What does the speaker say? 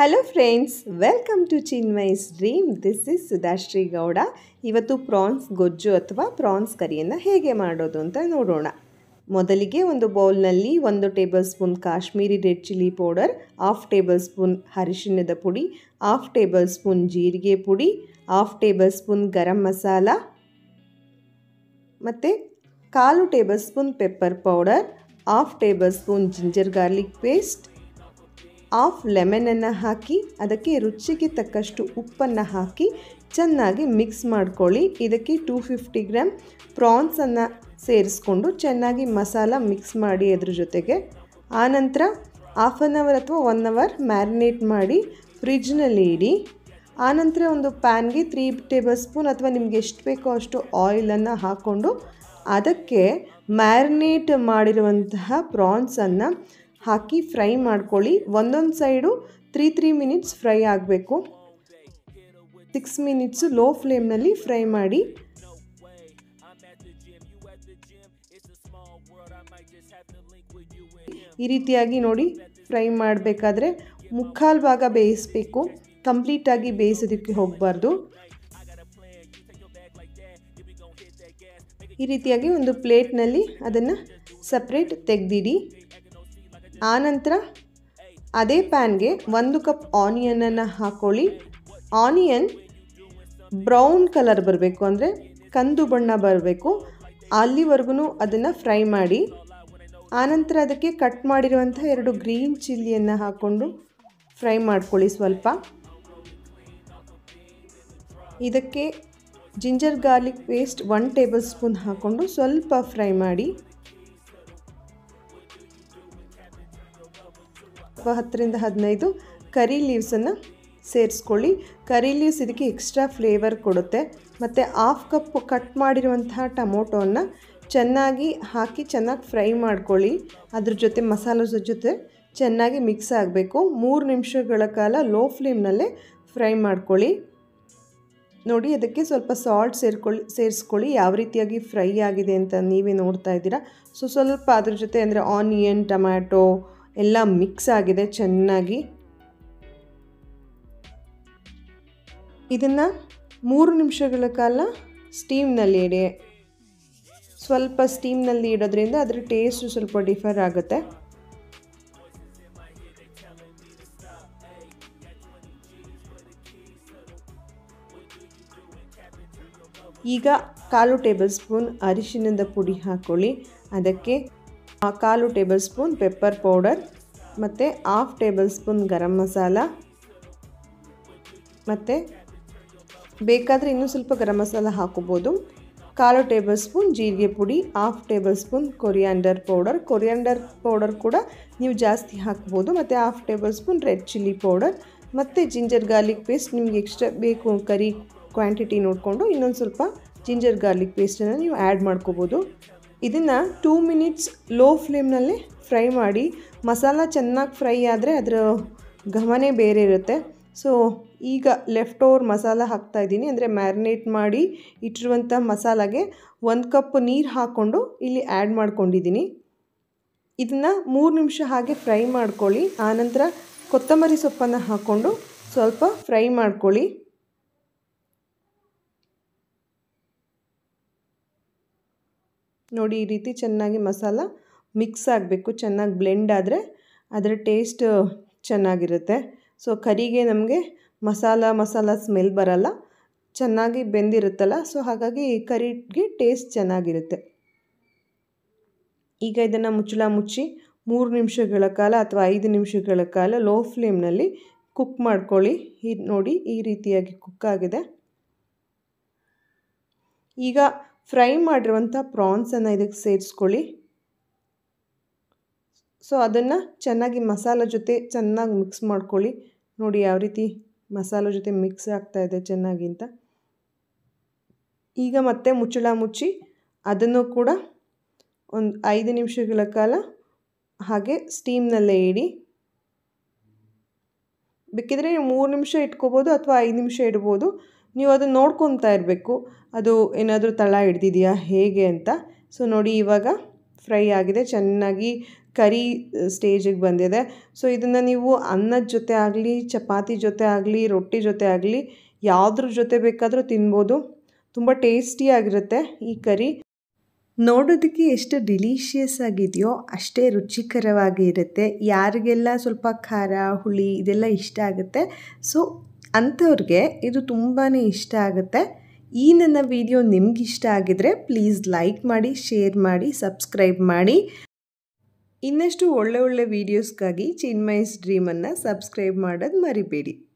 hello friends welcome to Chinmai's dream this is Sudhashree Gowda ಇವತ್ತು prawns ಗೊಜ್ಜು ಅಥವಾ ಪ್ರಾನ್ಸ್ ಕರಿಯನ್ನು ಹೇಗೆ ಮಾಡೋದು ಅಂತ ನೋಡೋಣ ಮೊದಲಿಗೆ ಒಂದು ಬೌಲ್ನಲ್ಲಿ ಒಂದು tablespoon Kashmiri red chilli powder half tablespoon ಅರಿಶಿಣದ ಪುಡಿ ಹಾಫ್ ಟೇಬಲ್ ಸ್ಪೂನ್ ಜೀರಿಗೆ ಪುಡಿ half tablespoon garam masala ಮತ್ತು ಕಾಲು tablespoon pepper powder half tablespoon ginger garlic paste half ಲೆಮನನ್ನು ಹಾಕಿ ಅದಕ್ಕೆ ರುಚಿಗೆ ತಕ್ಕಷ್ಟು ಉಪ್ಪನ್ನು ಹಾಕಿ ಚೆನ್ನಾಗಿ ಮಿಕ್ಸ್ ಮಾಡ್ಕೊಳ್ಳಿ ಇದಕ್ಕೆ ಟೂ ಫಿಫ್ಟಿ ಗ್ರಾಮ್ ಪ್ರಾನ್ಸನ್ನು ಸೇರಿಸ್ಕೊಂಡು ಚೆನ್ನಾಗಿ ಮಸಾಲ ಮಿಕ್ಸ್ ಮಾಡಿ ಅದ್ರ ಜೊತೆಗೆ ಆನಂತರ ಹಾಫ್ ಆನ್ ಅವರ್ ಅಥವಾ ಒನ್ ಅವರ್ ಮ್ಯಾರಿನೇಟ್ ಮಾಡಿ ಫ್ರಿಜ್ನಲ್ಲಿ ಇಡಿ ಆನಂತರ ಒಂದು ಪ್ಯಾನ್ಗೆ ತ್ರೀ ಟೇಬಲ್ ಸ್ಪೂನ್ ಅಥವಾ ನಿಮ್ಗೆ ಎಷ್ಟು ಬೇಕೋ ಅಷ್ಟು ಆಯಿಲನ್ನು ಹಾಕ್ಕೊಂಡು ಅದಕ್ಕೆ ಮ್ಯಾರಿನೇಟ್ ಮಾಡಿರುವಂತಹ ಪ್ರಾನ್ಸನ್ನು ಹಾಕಿ ಫ್ರೈ ಮಾಡ್ಕೊಳ್ಳಿ ಒಂದೊಂದು side three three minutes fry ಆಗಬೇಕು ಸಿಕ್ಸ್ ಮಿನಿಟ್ಸು ಲೋ ಫ್ಲೇಮ್ನಲ್ಲಿ ಫ್ರೈ ಮಾಡಿ ಈ ರೀತಿಯಾಗಿ ನೋಡಿ ಫ್ರೈ ಮಾಡಬೇಕಾದ್ರೆ ಮುಕ್ಕಾಲು ಭಾಗ ಬೇಯಿಸಬೇಕು ಕಂಪ್ಲೀಟಾಗಿ ಬೇಯಿಸೋದಕ್ಕೆ ಹೋಗಬಾರ್ದು ಈ ರೀತಿಯಾಗಿ ಒಂದು ಪ್ಲೇಟ್ನಲ್ಲಿ ಅದನ್ನು ಸಪ್ರೇಟ್ ತೆಗೆದಿಡಿ ಆನಂತರ ಅದೇ ಪ್ಯಾನ್ಗೆ ಒಂದು ಕಪ್ ಆನಿಯನನ್ನು ಹಾಕ್ಕೊಳ್ಳಿ ಆನಿಯನ್ ಬ್ರೌನ್ ಕಲರ್ ಬರಬೇಕು ಅಂದರೆ ಕಂದು ಬಣ್ಣ ಬರಬೇಕು ಅಲ್ಲಿವರೆಗೂ ಅದನ್ನು ಫ್ರೈ ಮಾಡಿ ಆನಂತರ ಅದಕ್ಕೆ ಕಟ್ ಮಾಡಿರುವಂಥ ಎರಡು ಗ್ರೀನ್ ಚಿಲ್ಲಿಯನ್ನು ಹಾಕ್ಕೊಂಡು ಫ್ರೈ ಮಾಡ್ಕೊಳ್ಳಿ ಸ್ವಲ್ಪ ಇದಕ್ಕೆ ginger garlic paste one tablespoon ಹಾಕ್ಕೊಂಡು ಸ್ವಲ್ಪ ಫ್ರೈ ಮಾಡಿ ಹತ್ತರಿಂದ ಹದಿನೈದು ಕರಿ ಲೀವ್ಸನ್ನು ಸೇರಿಸ್ಕೊಳ್ಳಿ ಕರಿ ಲೀವ್ಸ್ ಇದಕ್ಕೆ ಎಕ್ಸ್ಟ್ರಾ ಫ್ಲೇವರ್ ಕೊಡುತ್ತೆ ಮತ್ತು ಹಾಫ್ ಕಪ್ ಕಟ್ ಮಾಡಿರುವಂತಹ ಟೊಮೊಟೊವನ್ನು ಚೆನ್ನಾಗಿ ಹಾಕಿ ಚೆನ್ನಾಗಿ ಫ್ರೈ ಮಾಡ್ಕೊಳ್ಳಿ ಅದ್ರ ಜೊತೆ ಮಸಾಲದ ಜೊತೆ ಚೆನ್ನಾಗಿ ಮಿಕ್ಸ್ ಆಗಬೇಕು ಮೂರು ನಿಮಿಷಗಳ ಕಾಲ ಲೋ ಫ್ಲೇಮ್ನಲ್ಲೇ ಫ್ರೈ ಮಾಡ್ಕೊಳ್ಳಿ ನೋಡಿ ಅದಕ್ಕೆ ಸ್ವಲ್ಪ ಸಾಲ್ಟ್ ಸೇರ್ಕೊಳ್ಳಿ ಸೇರಿಸ್ಕೊಳ್ಳಿ ಯಾವ ರೀತಿಯಾಗಿ ಫ್ರೈ ಆಗಿದೆ ಅಂತ ನೀವೇ ನೋಡ್ತಾ ಇದ್ದೀರಾ ಸೊ ಸ್ವಲ್ಪ ಅದ್ರ ಜೊತೆ ಅಂದರೆ ಆನಿಯನ್ ಟೊಮ್ಯಾಟೊ ಎಲ್ಲ ಮಿಕ್ಸ್ ಆಗಿದೆ ಚೆನ್ನಾಗಿ ಇದನ್ನು ಮೂರು ನಿಮಿಷಗಳ ಕಾಲ ಸ್ಟೀಮ್ನಲ್ಲಿ ಇಡಿ ಸ್ವಲ್ಪ ಸ್ಟೀಮ್ನಲ್ಲಿ ಇಡೋದ್ರಿಂದ ಅದರ ಟೇಸ್ಟು ಸ್ವಲ್ಪ ಡಿಫರ್ ಆಗುತ್ತೆ ಈಗ ಕಾಲು ಟೇಬಲ್ ಸ್ಪೂನ್ ಅರಿಶಿಣದ ಪುಡಿ ಹಾಕ್ಕೊಳ್ಳಿ ಅದಕ್ಕೆ ಕಾಲು ಟೇಬಲ್ ಸ್ಪೂನ್ ಪೆಪ್ಪರ್ ಪೌಡರ್ ಮತ್ತು half tablespoon garam masala ಮತ್ತು ಬೇಕಾದರೆ ಇನ್ನೂ ಸ್ವಲ್ಪ ಗರಂ ಮಸಾಲ ಹಾಕೋಬೋದು ಕಾಲು ಟೇಬಲ್ ಸ್ಪೂನ್ ಜೀರಿಗೆ ಪುಡಿ half tablespoon coriander powder coriander powder ಕೂಡ ನೀವು ಜಾಸ್ತಿ ಹಾಕ್ಬೋದು ಮತ್ತು half tablespoon red chilli powder ಮತ್ತು ಜಿಂಜರ್ ಗಾರ್ಲಿಕ್ ಪೇಸ್ಟ್ ನಿಮ್ಗೆ ಎಕ್ಸ್ಟ್ರಾ ಬೇಕು ಕರಿ ಕ್ವಾಂಟಿಟಿ ನೋಡಿಕೊಂಡು ಇನ್ನೊಂದು ಸ್ವಲ್ಪ ಜಿಂಜರ್ ಗಾರ್ಲಿಕ್ ಪೇಸ್ಟನ್ನು ನೀವು ಆ್ಯಡ್ ಮಾಡ್ಕೋಬೋದು ಇದನ್ನು ಟೂ ಮಿನಿಟ್ಸ್ ಲೋ ಫ್ಲೇಮ್ನಲ್ಲೇ ಫ್ರೈ ಮಾಡಿ ಮಸಾಲ ಚೆನ್ನಾಗಿ ಫ್ರೈ ಆದರೆ ಅದರ ಘಮನೇ ಬೇರೆ ಇರುತ್ತೆ ಸೊ ಈಗ ಲೆಫ್ಟ್ ಓವರ್ ಮಸಾಲ ಹಾಕ್ತಾಯಿದ್ದೀನಿ ಅಂದರೆ ಮ್ಯಾರಿನೇಟ್ ಮಾಡಿ ಇಟ್ಟಿರುವಂಥ ಮಸಾಲಾಗೆ ಒಂದು ಕಪ್ ನೀರು ಹಾಕ್ಕೊಂಡು ಇಲ್ಲಿ ಆ್ಯಡ್ ಮಾಡ್ಕೊಂಡಿದ್ದೀನಿ ಇದನ್ನು ಮೂರು ನಿಮಿಷ ಹಾಗೆ ಫ್ರೈ ಮಾಡ್ಕೊಳ್ಳಿ ಆನಂತರ ಕೊತ್ತಂಬರಿ ಸೊಪ್ಪನ್ನು ಹಾಕ್ಕೊಂಡು ಸ್ವಲ್ಪ ಫ್ರೈ ಮಾಡ್ಕೊಳ್ಳಿ ನೋಡಿ ಈ ರೀತಿ ಚೆನ್ನಾಗಿ ಮಸಾಲ ಮಿಕ್ಸ್ ಆಗಬೇಕು ಚೆನ್ನಾಗಿ ಬ್ಲೆಂಡ್ ಆದರೆ ಅದರ ಟೇಸ್ಟ್ ಚೆನ್ನಾಗಿರುತ್ತೆ ಸೊ ಕರಿಗೆ ನಮಗೆ ಮಸಾಲ ಮಸಾಲ ಸ್ಮೆಲ್ ಬರಲ್ಲ ಚೆನ್ನಾಗಿ ಬೆಂದಿರುತ್ತಲ್ಲ ಸೊ ಹಾಗಾಗಿ ಕರಿಗೆ ಟೇಸ್ಟ್ ಚೆನ್ನಾಗಿರುತ್ತೆ ಈಗ ಇದನ್ನು ಮುಚ್ಚಳ ಮುಚ್ಚಿ ಮೂರು ನಿಮಿಷಗಳ ಕಾಲ ಅಥವಾ ಐದು ನಿಮಿಷಗಳ ಕಾಲ ಲೋ ಫ್ಲೇಮ್ನಲ್ಲಿ ಕುಕ್ ಮಾಡ್ಕೊಳ್ಳಿ ಈ ನೋಡಿ ಈ ರೀತಿಯಾಗಿ ಕುಕ್ ಆಗಿದೆ ಈಗ ಫ್ರೈ ಮಾಡಿರುವಂಥ ಪ್ರಾನ್ಸನ್ನು ಇದಕ್ಕೆ ಸೇರಿಸ್ಕೊಳ್ಳಿ ಸೊ ಅದನ್ನು ಚೆನ್ನಾಗಿ ಮಸಾಲ ಜೊತೆ ಚೆನ್ನಾಗಿ ಮಿಕ್ಸ್ ಮಾಡ್ಕೊಳ್ಳಿ ನೋಡಿ ಯಾವ ರೀತಿ ಮಸಾಲ ಜೊತೆ ಮಿಕ್ಸ್ ಆಗ್ತಾ ಇದೆ ಚೆನ್ನಾಗಿ ಅಂತ ಈಗ ಮತ್ತೆ ಮುಚ್ಚಳ ಮುಚ್ಚಿ ಅದನ್ನು ಕೂಡ ಒಂದು ಐದು ನಿಮಿಷಗಳ ಕಾಲ ಹಾಗೆ ಸ್ಟೀಮ್ನಲ್ಲೇ ಇಡಿ ಬೇಕಿದ್ರೆ ನೀವು ಮೂರು ನಿಮಿಷ ಇಟ್ಕೋಬೋದು ಅಥವಾ ಐದು ನಿಮಿಷ ಇಡ್ಬೋದು ನೀವು ಅದನ್ನು ನೋಡ್ಕೊತಾ ಇರಬೇಕು ಅದು ಏನಾದರೂ ತಳ ಹಿಡ್ದಿದೆಯಾ ಹೇಗೆ ಅಂತ ಸೊ ನೋಡಿ ಇವಾಗ ಫ್ರೈ ಆಗಿದೆ ಚೆನ್ನಾಗಿ ಕರಿ ಸ್ಟೇಜಿಗೆ ಬಂದಿದೆ ಸೊ ಇದನ್ನು ನೀವು ಅನ್ನದ ಜೊತೆ ಆಗಲಿ ಚಪಾತಿ ಜೊತೆ ಆಗಲಿ ರೊಟ್ಟಿ ಜೊತೆ ಆಗಲಿ ಯಾವುದ್ರ ಜೊತೆ ಬೇಕಾದರೂ ತಿನ್ಬೋದು ತುಂಬ ಟೇಸ್ಟಿಯಾಗಿರುತ್ತೆ ಈ ಕರಿ ನೋಡೋದಕ್ಕೆ ಎಷ್ಟು ಡಿಲೀಷಿಯಸ್ ಆಗಿದೆಯೋ ಅಷ್ಟೇ ರುಚಿಕರವಾಗಿ ಇರುತ್ತೆ ಯಾರಿಗೆಲ್ಲ ಸ್ವಲ್ಪ ಖಾರ ಹುಳಿ ಇದೆಲ್ಲ ಇಷ್ಟ ಆಗುತ್ತೆ ಸೊ ಅಂಥವ್ರಿಗೆ ಇದು ತುಂಬಾ ಇಷ್ಟ ಆಗುತ್ತೆ ಈ ನನ್ನ ವಿಡಿಯೋ ನಿಮ್ಗೆ ಇಷ್ಟ ಆಗಿದರೆ ಪ್ಲೀಸ್ ಲೈಕ್ ಮಾಡಿ ಶೇರ್ ಮಾಡಿ ಸಬ್ಸ್ಕ್ರೈಬ್ ಮಾಡಿ ಇನ್ನಷ್ಟು ಒಳ್ಳೆ ಒಳ್ಳೆ ವೀಡಿಯೋಸ್ಗಾಗಿ ಚಿನ್ಮೈಸ್ ಡ್ರೀಮನ್ನು ಸಬ್ಸ್ಕ್ರೈಬ್ ಮಾಡೋದು ಮರಿಬೇಡಿ